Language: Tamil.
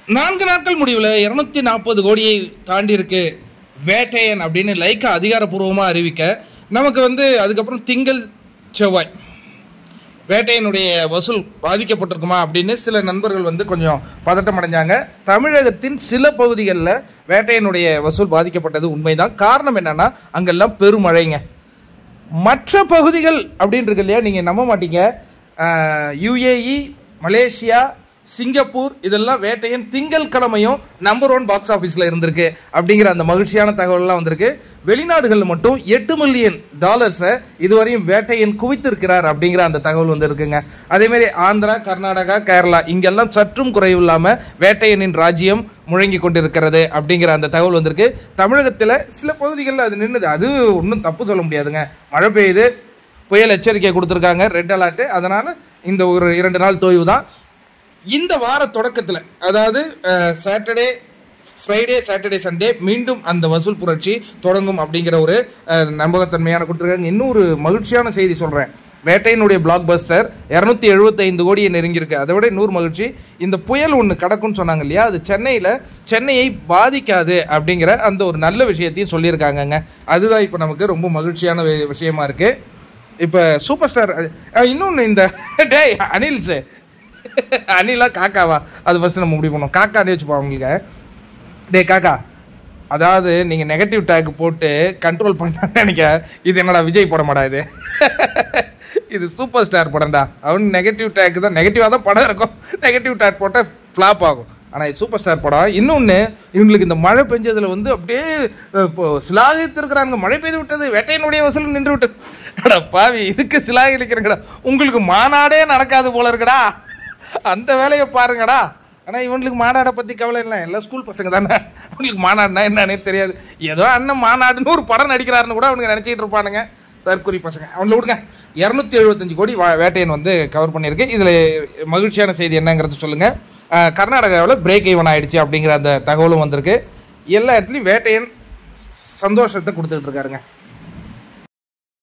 நான்கு நாட்கள் முடிவில் இருநூத்தி நாற்பது கோடியை தாண்டி இருக்கு வேட்டையன் அப்படின்னு லைக்கா அதிகாரப்பூர்வமாக அறிவிக்க நமக்கு வந்து அதுக்கப்புறம் திங்கள் செவ்வாய் வேட்டையனுடைய வசூல் பாதிக்கப்பட்டிருக்குமா அப்படின்னு சில நண்பர்கள் வந்து கொஞ்சம் பதட்டம் அடைஞ்சாங்க தமிழகத்தின் சில பகுதிகளில் வேட்டையனுடைய வசூல் பாதிக்கப்பட்டது உண்மைதான் காரணம் என்னன்னா அங்கெல்லாம் பெருமழைங்க மற்ற பகுதிகள் அப்படின்னு இருக்கு இல்லையா நீங்கள் நம்ப மாட்டீங்க யுஏஇ மலேசியா சிங்கப்பூர் இதெல்லாம் வேட்டையன் திங்கள் கிழமையும் நம்பர் ஒன் பாக்ஸ் ஆஃபீஸில் இருந்திருக்கு அப்படிங்கிற அந்த மகிழ்ச்சியான தகவல்லாம் வந்திருக்கு வெளிநாடுகளில் மட்டும் எட்டு மில்லியன் டாலர்ஸை இதுவரையும் வேட்டையன் குவித்திருக்கிறார் அப்படிங்கிற அந்த தகவல் வந்து இருக்குங்க அதேமாரி ஆந்திரா கர்நாடகா கேரளா இங்கெல்லாம் சற்றும் குறைவில்லாமல் வேட்டையனின் ராஜ்யம் முழங்கி கொண்டிருக்கிறது அப்படிங்கிற அந்த தகவல் வந்திருக்கு தமிழகத்தில் சில பகுதிகளில் அது நின்றுது அது ஒன்றும் தப்பு சொல்ல முடியாதுங்க மழை பெய்யுது புயல் எச்சரிக்கை கொடுத்துருக்காங்க ரெட் அலர்ட்டு அதனால் இந்த ஒரு இரண்டு நாள் தோய்வு தான் இந்த வார தொடக்கத்தில் அதாவது சாட்டர்டே ஃப்ரைடே சாட்டர்டே சண்டே மீண்டும் அந்த வசூல் புரட்சி தொடங்கும் அப்படிங்கிற ஒரு அஹ், நம்பகத்தன்மையான கொடுத்துருக்காங்க இன்னொரு மகிழ்ச்சியான செய்தி சொல்கிறேன் வேட்டையினுடைய பிளாக் பஸ்டர் இரநூத்தி எழுபத்தைந்து கோடியை நெருங்கியிருக்கு அதை விட இன்னொரு மகிழ்ச்சி இந்த புயல் ஒன்று கடக்கும்னு சொன்னாங்க இல்லையா அது சென்னையில் சென்னையை பாதிக்காது அப்படிங்கிற அந்த ஒரு நல்ல விஷயத்தையும் சொல்லியிருக்காங்கங்க அதுதான் இப்போ நமக்கு ரொம்ப மகிழ்ச்சியான வி- விஷயமா இருக்குது இப்போ சூப்பர் ஸ்டார் இன்னொன்று இந்த டேய் அனில்ஸு அனிலா காக்காவா அது ஃபஸ்ட்டு நம்ம முடிவு பண்ணோம் காக்கானே வச்சுப்போம் அவங்களுக்கு டேய் காக்கா அதாவது நீங்கள் நெகட்டிவ் டேக் போட்டு கண்ட்ரோல் பண்ணான்னு நினைக்க இது என்னடா விஜய் போட மாடா இது இது சூப்பர் ஸ்டார் படம்டா அவன் நெகட்டிவ் டேக் தான் நெகட்டிவாக தான் படம் இருக்கும் நெகட்டிவ் டேக் போட்டால் ஃப்ளாப் ஆகும் ஆனால் இது சூப்பர் ஸ்டார் படம் இன்னொன்று இவங்களுக்கு இந்த மழை பெஞ்சதில் வந்து அப்படியே அஹ், இப்போ சிலாகித்திருக்கிறாங்க மழை பெய்து விட்டது வேட்டையினுடைய வசூல் நின்று விட்டது அடா பாவி இதுக்கு சிலாகிக்கிறீங்கடா உங்களுக்கு மாநாடே நடக்காது போல இருக்குடா அந்த வேலையை பாருங்கடா ஆனால் இவங்களுக்கு மாநாடை பற்றி கவலை இல்லை எல்லாம் ஸ்கூல் பசங்க தானே அவங்களுக்கு மாநாடுனா என்னன்னே தெரியாது ஏதோ அண்ணன் மாநாடுன்னு ஒரு படம் நடிக்கிறாருன்னு கூட அவனுங்க நினச்சிக்கிட்டு இருப்பானுங்க தற்கொலை பசங்க அவங்கள விடுங்க இரநூத்தி எழுபத்தஞ்சு கோடி வா- வேட்டையன் வந்து கவர் பண்ணியிருக்கு இதில் மகிழ்ச்சியான செய்தி என்னங்கிறது சொல்லுங்கள் கர்நாடகாவில் பிரேக் ஈவன் ஆயிடுச்சு அப்படிங்கிற அந்த தகவலும் வந்திருக்கு எல்லா இடத்துலையும் வேட்டையன் சந்தோஷத்தை கொடுத்துக்கிட்டு இருக்காருங்க